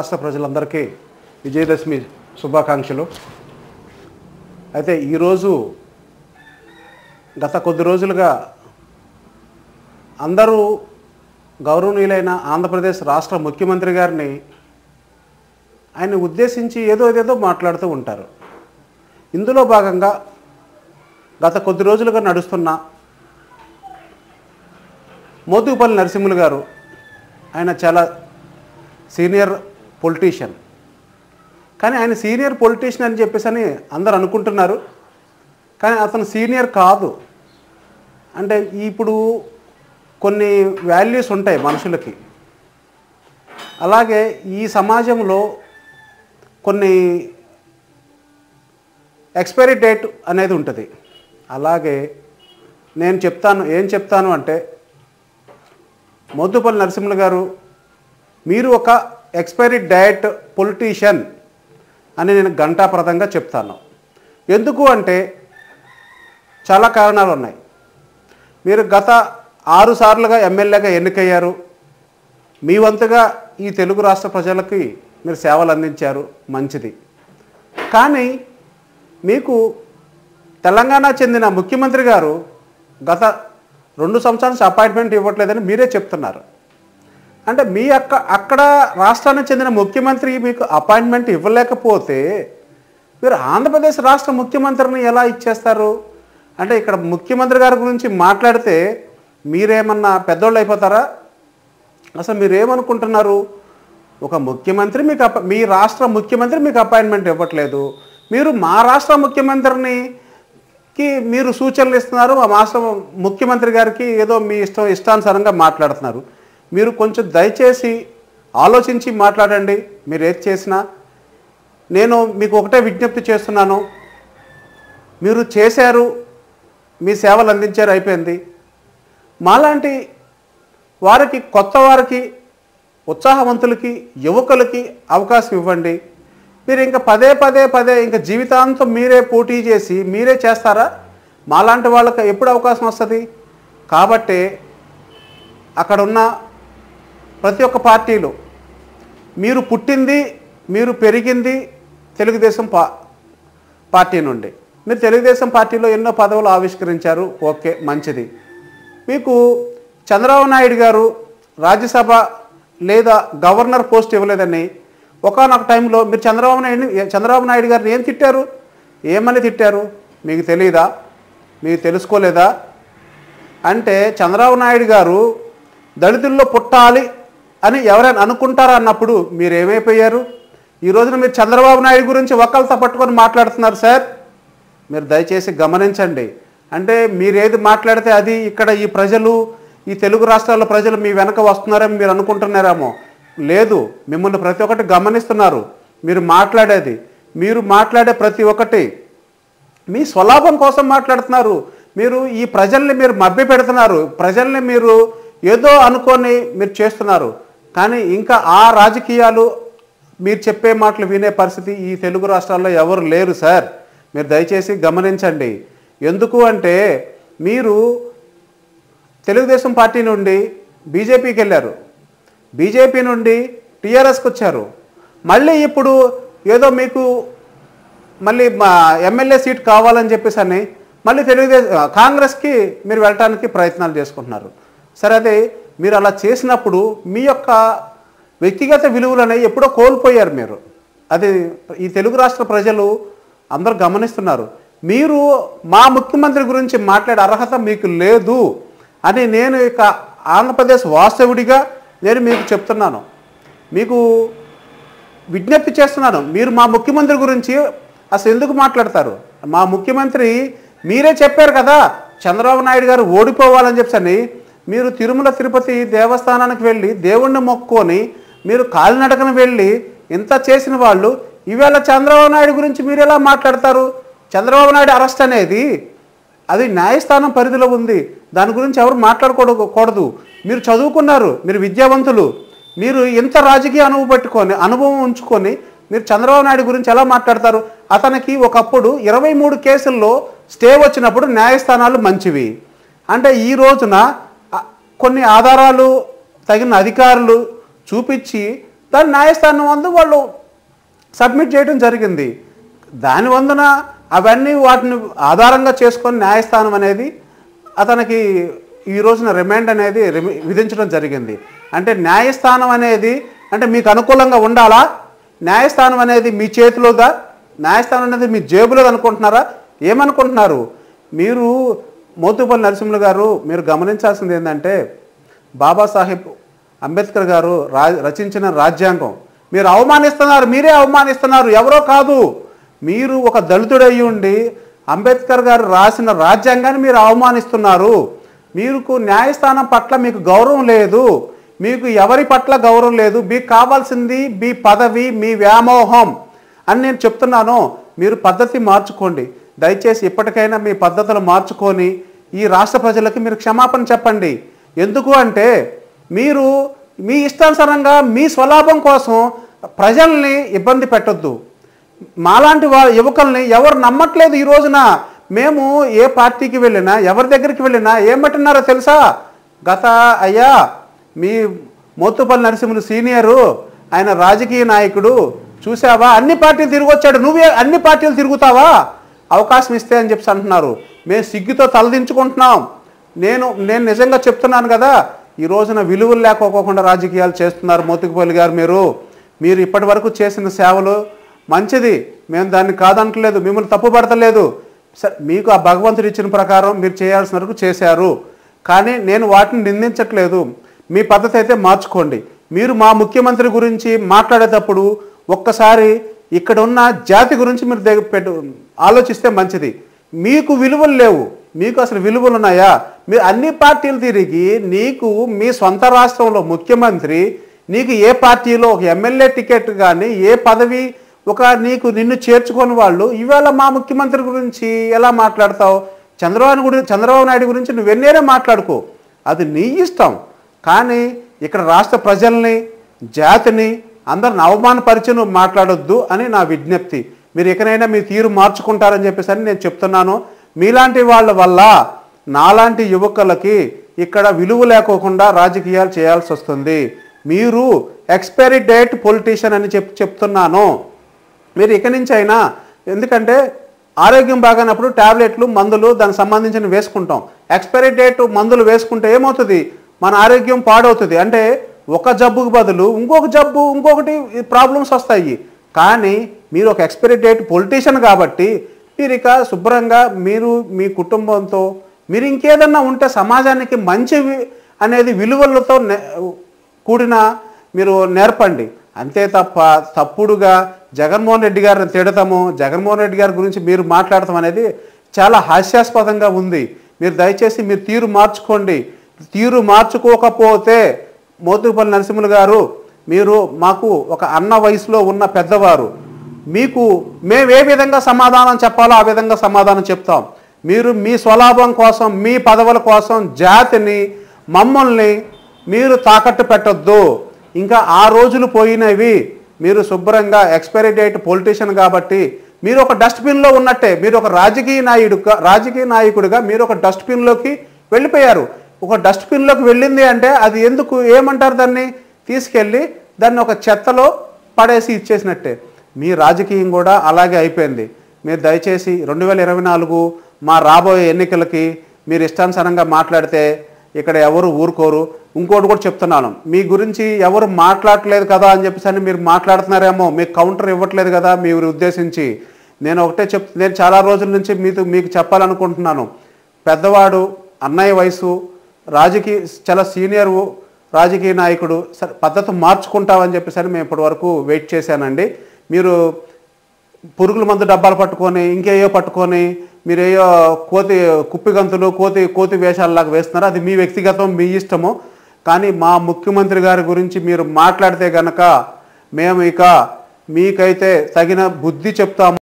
రాష్ట్ర ప్రజలందరికీ విజయదశమి శుభాకాంక్షలు అయితే ఈరోజు గత కొద్ది రోజులుగా అందరూ గౌరవనీయులైన ఆంధ్రప్రదేశ్ రాష్ట్ర ముఖ్యమంత్రి గారిని ఆయన ఉద్దేశించి ఏదో ఏదేదో మాట్లాడుతూ ఉంటారు ఇందులో భాగంగా గత కొద్ది రోజులుగా నడుస్తున్న మోతుపల్లి నరసింహులు గారు ఆయన చాలా సీనియర్ పొలిటీషియన్ కానీ ఆయన సీనియర్ పొలిటీషియన్ అని చెప్పేసి అని అందరు అనుకుంటున్నారు కానీ అతను సీనియర్ కాదు అంటే ఇప్పుడు కొన్ని వాల్యూస్ ఉంటాయి మనుషులకి అలాగే ఈ సమాజంలో కొన్ని ఎక్స్పైరీ డేట్ అనేది ఉంటుంది అలాగే నేను చెప్తాను ఏం చెప్తాను అంటే మోతుపల్లి నరసింహులు గారు మీరు ఒక ఎక్స్పైరీ డేట్ పొలిటీషియన్ అని నేను ఘంటాప్రదంగా చెప్తాను ఎందుకు అంటే చాలా కారణాలు ఉన్నాయి మీరు గత ఆరు సార్లుగా ఎమ్మెల్యేగా ఎన్నికయ్యారు మీ వంతుగా ఈ తెలుగు రాష్ట్ర ప్రజలకి మీరు సేవలు అందించారు మంచిది కానీ మీకు తెలంగాణ చెందిన ముఖ్యమంత్రి గారు గత రెండు సంవత్సరాల నుంచి అపాయింట్మెంట్ ఇవ్వట్లేదని మీరే చెప్తున్నారు అంటే మీ అక్క అక్కడ రాష్ట్రానికి చెందిన ముఖ్యమంత్రి మీకు అపాయింట్మెంట్ ఇవ్వలేకపోతే మీరు ఆంధ్రప్రదేశ్ రాష్ట్ర ముఖ్యమంత్రిని ఎలా ఇచ్చేస్తారు అంటే ఇక్కడ ముఖ్యమంత్రి గారి గురించి మాట్లాడితే మీరేమన్నా పెద్దోళ్ళు అయిపోతారా అసలు మీరు ఏమనుకుంటున్నారు ఒక ముఖ్యమంత్రి మీకు అప మీ రాష్ట్ర ముఖ్యమంత్రి మీకు అపాయింట్మెంట్ ఇవ్వట్లేదు మీరు మా రాష్ట్ర ముఖ్యమంత్రిని కి మీరు సూచనలు ఇస్తున్నారు మా రాష్ట్ర ముఖ్యమంత్రి గారికి ఏదో మీ ఇష్టం ఇష్టానుసారంగా మాట్లాడుతున్నారు మీరు కొంచెం దయచేసి ఆలోచించి మాట్లాడండి మీరు ఏది చేసినా నేను మీకు ఒకటే విజ్ఞప్తి చేస్తున్నాను మీరు చేశారు మీ సేవలు అందించారు అయిపోయింది మాలాంటి వారికి కొత్త వారికి ఉత్సాహవంతులకి యువకులకి అవకాశం ఇవ్వండి మీరు ఇంకా పదే పదే పదే ఇంకా జీవితాంతం మీరే పోటీ చేసి మీరే చేస్తారా మాలాంటి వాళ్ళకి ఎప్పుడు అవకాశం వస్తుంది కాబట్టి అక్కడ ఉన్న ప్రతి ఒక్క పార్టీలు మీరు పుట్టింది మీరు పెరిగింది తెలుగుదేశం పా పార్టీ నుండి మీరు తెలుగుదేశం పార్టీలో ఎన్నో పదవులు ఆవిష్కరించారు ఓకే మంచిది మీకు చంద్రబాబు నాయుడు గారు రాజ్యసభ లేదా గవర్నర్ పోస్ట్ ఇవ్వలేదని ఒకనొక టైంలో మీరు చంద్రబాబు నాయుడు చంద్రబాబు నాయుడు గారిని ఏం తిట్టారు ఏమని తిట్టారు మీకు తెలియదా మీకు తెలుసుకోలేదా అంటే చంద్రబాబు నాయుడు గారు దళితుల్లో పుట్టాలి అని ఎవరైనా అనుకుంటారా అన్నప్పుడు మీరు ఏమైపోయారు ఈ రోజున మీరు చంద్రబాబు నాయుడు గురించి ఒకళ్ళతో పట్టుకొని మాట్లాడుతున్నారు సార్ మీరు దయచేసి గమనించండి అంటే మీరు ఏది మాట్లాడితే అది ఇక్కడ ఈ ప్రజలు ఈ తెలుగు రాష్ట్రాల ప్రజలు మీ వెనక వస్తున్నారని మీరు అనుకుంటున్నారేమో లేదు మిమ్మల్ని ప్రతి ఒక్కటి గమనిస్తున్నారు మీరు మాట్లాడేది మీరు మాట్లాడే ప్రతి ఒక్కటి మీ స్వలాభం కోసం మాట్లాడుతున్నారు మీరు ఈ ప్రజల్ని మీరు మభ్య పెడుతున్నారు ప్రజల్ని మీరు ఏదో అనుకొని మీరు చేస్తున్నారు కానీ ఇంకా ఆ రాజకీయాలు మీరు చెప్పే మాటలు వినే పరిస్థితి ఈ తెలుగు రాష్ట్రాల్లో ఎవరు లేరు సార్ మీరు దయచేసి గమనించండి ఎందుకు అంటే మీరు తెలుగుదేశం పార్టీ నుండి బీజేపీకి వెళ్ళారు బీజేపీ నుండి టీఆర్ఎస్కి వచ్చారు మళ్ళీ ఇప్పుడు ఏదో మీకు మళ్ళీ మా ఎమ్మెల్యే సీట్ కావాలని చెప్పేసి అని మళ్ళీ తెలుగుదేశం కాంగ్రెస్కి మీరు వెళ్ళటానికి ప్రయత్నాలు చేసుకుంటున్నారు సరే అదే మీరు అలా చేసినప్పుడు మీ యొక్క వ్యక్తిగత విలువలు అనేవి ఎప్పుడో కోల్పోయారు మీరు అది ఈ తెలుగు రాష్ట్ర ప్రజలు అందరూ గమనిస్తున్నారు మీరు మా ముఖ్యమంత్రి గురించి మాట్లాడే అర్హత మీకు లేదు అని నేను ఇక ఆంధ్రప్రదేశ్ వాస్తవుడిగా నేను మీకు చెప్తున్నాను మీకు విజ్ఞప్తి చేస్తున్నాను మీరు మా ముఖ్యమంత్రి గురించి అసలు ఎందుకు మాట్లాడతారు మా ముఖ్యమంత్రి మీరే చెప్పారు కదా చంద్రబాబు నాయుడు గారు ఓడిపోవాలని చెప్పని మీరు తిరుమల తిరుపతి దేవస్థానానికి వెళ్ళి దేవుణ్ణి మొక్కుకొని మీరు కాలినడకన వెళ్ళి ఇంత చేసిన వాళ్ళు ఈవేళ చంద్రబాబు నాయుడు గురించి మీరు ఎలా మాట్లాడతారు చంద్రబాబు నాయుడు అరెస్ట్ అనేది అది న్యాయస్థానం పరిధిలో ఉంది దాని గురించి ఎవరు మాట్లాడకూడదు మీరు చదువుకున్నారు మీరు విద్యావంతులు మీరు ఇంత రాజకీయ అనుభవం పెట్టుకొని అనుభవం ఉంచుకొని మీరు చంద్రబాబు నాయుడు గురించి ఎలా మాట్లాడతారు అతనికి ఒకప్పుడు ఇరవై మూడు కేసుల్లో స్టే వచ్చినప్పుడు న్యాయస్థానాలు మంచివి అంటే ఈ రోజున ఆ, కొన్ని ఆధారాలు తగిన అధికారులు చూపించి దాని న్యాయస్థానం వందు వాళ్ళు సబ్మిట్ చేయడం జరిగింది దాని వందున అవన్నీ వాటిని ఆధారంగా చేసుకొని న్యాయస్థానం అనేది అతనికి ఈ రోజున రిమాండ్ అనేది రిమి- విధించడం జరిగింది అంటే న్యాయస్థానం అనేది అంటే మీకు అనుకూలంగా ఉండాలా న్యాయస్థానం అనేది మీ చేతిలోగా న్యాయస్థానం అనేది మీ జేబులో అనుకుంటున్నారా ఏమనుకుంటున్నారు మీరు మోతుపల్లి నరసింహులు గారు మీరు గమనించాల్సింది ఏంటంటే బాబాసాహెబ్ అంబేద్కర్ గారు రా రచించిన రాజ్యాంగం మీరు అవమానిస్తున్నారు మీరే అవమానిస్తున్నారు ఎవరో కాదు మీరు ఒక దళితుడయ్యి ఉండి అంబేద్కర్ గారు రాసిన రాజ్యాంగాన్ని మీరు అవమానిస్తున్నారు మీకు న్యాయస్థానం పట్ల మీకు గౌరవం లేదు మీకు ఎవరి పట్ల గౌరవం లేదు మీకు కావాల్సింది మీ పదవి మీ వ్యామోహం అని నేను చెప్తున్నాను మీరు పద్ధతి మార్చుకోండి దయచేసి ఇప్పటికైనా మీ పద్ధతులు మార్చుకొని ఈ రాష్ట్ర ప్రజలకి మీరు క్షమాపణ చెప్పండి ఎందుకు అంటే మీరు మీ ఇష్టానుసారంగా మీ స్వలాభం కోసం ప్రజల్ని ఇబ్బంది పెట్టొద్దు మాలాంటి వా యువకుల్ని ఎవరు నమ్మట్లేదు ఈ రోజున మేము ఏ పార్టీకి వెళ్ళినా ఎవరి దగ్గరికి వెళ్ళినా ఏమంటున్నారో తెలుసా గత అయ్యా మీ మోతుపల్లి నరసింహులు సీనియరు ఆయన రాజకీయ నాయకుడు చూసావా అన్ని పార్టీలు తిరిగి వచ్చాడు నువ్వే అన్ని పార్టీలు తిరుగుతావా అవకాశం ఇస్తే అని చెప్పి అంటున్నారు మేము సిగ్గుతో తలదించుకుంటున్నాం నేను నేను నిజంగా చెప్తున్నాను కదా ఈ రోజున విలువలు లేకపోకుండా రాజకీయాలు చేస్తున్నారు మోతుకుపల్లి గారు మీరు మీరు ఇప్పటి వరకు చేసిన సేవలు మంచిది మేము దాన్ని కాదంటలేదు మిమ్మల్ని తప్పుపడతలేదు సరే మీకు ఆ భగవంతుడు ఇచ్చిన ప్రకారం మీరు చేయాల్సిన వరకు చేశారు కానీ నేను వాటిని నిందించట్లేదు మీ పద్ధతి అయితే మార్చుకోండి మీరు మా ముఖ్యమంత్రి గురించి మాట్లాడేటప్పుడు ఒక్కసారి ఇక్కడ ఉన్న జాతి గురించి మీరు దగ్గర పెట్టు ఆలోచిస్తే మంచిది మీకు విలువలు లేవు మీకు అసలు విలువలు ఉన్నాయా మీరు అన్ని పార్టీలు తిరిగి నీకు మీ సొంత రాష్ట్రంలో ముఖ్యమంత్రి నీకు ఏ పార్టీలో ఒక ఎమ్మెల్యే టికెట్ కానీ ఏ పదవి ఒక నీకు నిన్ను చేర్చుకొని వాళ్ళు ఇవాళ మా ముఖ్యమంత్రి గురించి ఎలా మాట్లాడతావు చంద్రబాబు గురించి చంద్రబాబు నాయుడు గురించి నువ్వెన్నేరే మాట్లాడుకో అది నీ ఇష్టం కానీ ఇక్కడ రాష్ట్ర ప్రజల్ని జాతిని అందరిని అవమానపరిచి నువ్వు మాట్లాడొద్దు అని నా విజ్ఞప్తి మీరు ఎక్కడైనా మీ తీరు మార్చుకుంటారని చెప్పేసి అని నేను చెప్తున్నాను మీలాంటి వాళ్ళ వల్ల నాలాంటి యువకులకి ఇక్కడ విలువ లేకోకుండా రాజకీయాలు చేయాల్సి వస్తుంది మీరు ఎక్స్పైరీ డేట్ పొలిటీషియన్ అని చెప్పి చెప్తున్నాను మీరు ఇక్కడి నుంచి అయినా ఎందుకంటే ఆరోగ్యం బాగానప్పుడు టాబ్లెట్లు మందులు దానికి సంబంధించిన వేసుకుంటాం ఎక్స్పైరీ డేట్ మందులు వేసుకుంటే ఏమవుతుంది మన ఆరోగ్యం పాడవుతుంది అంటే ఒక జబ్బుకు బదులు ఇంకొక జబ్బు ఇంకొకటి ప్రాబ్లమ్స్ వస్తాయి కానీ మీరు ఒక ఎక్స్పైరీ డేట్ పొలిటీషియన్ కాబట్టి మీరు ఇక శుభ్రంగా మీరు మీ కుటుంబంతో మీరు ఇంకేదన్నా ఉంటే సమాజానికి మంచి వి- అనేది విలువలతో నె- కూడిన మీరు నేర్పండి అంతే తప్ప తప్పుడుగా జగన్మోహన్ రెడ్డి గారిని తిడతాము జగన్మోహన్ రెడ్డి గారి గురించి మీరు మాట్లాడటం అనేది చాలా హాస్యాస్పదంగా ఉంది మీరు దయచేసి మీరు తీరు మార్చుకోండి తీరు మార్చుకోకపోతే మోతుపల్లి నరసింహులు గారు మీరు మాకు ఒక అన్న వయసులో ఉన్న పెద్దవారు మీకు మేము ఏ విధంగా సమాధానం చెప్పాలో ఆ విధంగా సమాధానం చెప్తాం మీరు మీ స్వలాభం కోసం మీ పదవుల కోసం జాతిని మమ్మల్ని మీరు తాకట్టు పెట్టొద్దు ఇంకా ఆ రోజులు పోయినవి మీరు శుభ్రంగా ఎక్స్పైరీ డేట్ పొలిటీషియన్ కాబట్టి మీరు ఒక డస్ట్బిన్లో ఉన్నట్టే మీరు ఒక రాజకీయ నాయుడుగా రాజకీయ నాయకుడిగా మీరు ఒక డస్ట్బిన్లోకి వెళ్ళిపోయారు ఒక డస్ట్బిన్లోకి వెళ్ళింది అంటే అది ఎందుకు ఏమంటారు దాన్ని తీసుకెళ్ళి దాన్ని ఒక చెత్తలో పడేసి ఇచ్చేసినట్టే మీ రాజకీయం కూడా అలాగే అయిపోయింది మీరు దయచేసి రెండు వేల ఇరవై నాలుగు మా రాబోయే ఎన్నికలకి మీరు ఇష్టానుసారంగా మాట్లాడితే ఇక్కడ ఎవరు ఊరుకోరు ఇంకోటి కూడా చెప్తున్నాను మీ గురించి ఎవరు మాట్లాడట్లేదు కదా అని చెప్పేసి అని మీరు మాట్లాడుతున్నారేమో మీకు కౌంటర్ ఇవ్వట్లేదు కదా మీరు ఉద్దేశించి నేను ఒకటే చెప్ నేను చాలా రోజుల నుంచి మీతో మీకు చెప్పాలనుకుంటున్నాను పెద్దవాడు అన్నయ్య వయసు రాజకీయ చాలా సీనియర్ రాజకీయ నాయకుడు సరే పద్ధతి మార్చుకుంటామని చెప్పేసి అని మేము ఇప్పటి వరకు వెయిట్ చేశానండి మీరు పురుగుల మందు డబ్బాలు పట్టుకొని ఇంకేయో పట్టుకొని మీరేయో కోతి కుప్పి గంతులు కోతి కోతి వేషాలలాగా వేస్తున్నారు అది మీ వ్యక్తిగతం మీ ఇష్టము కానీ మా ముఖ్యమంత్రి గారి గురించి మీరు మాట్లాడితే గనక మేము ఇక మీకైతే తగిన బుద్ధి చెప్తాము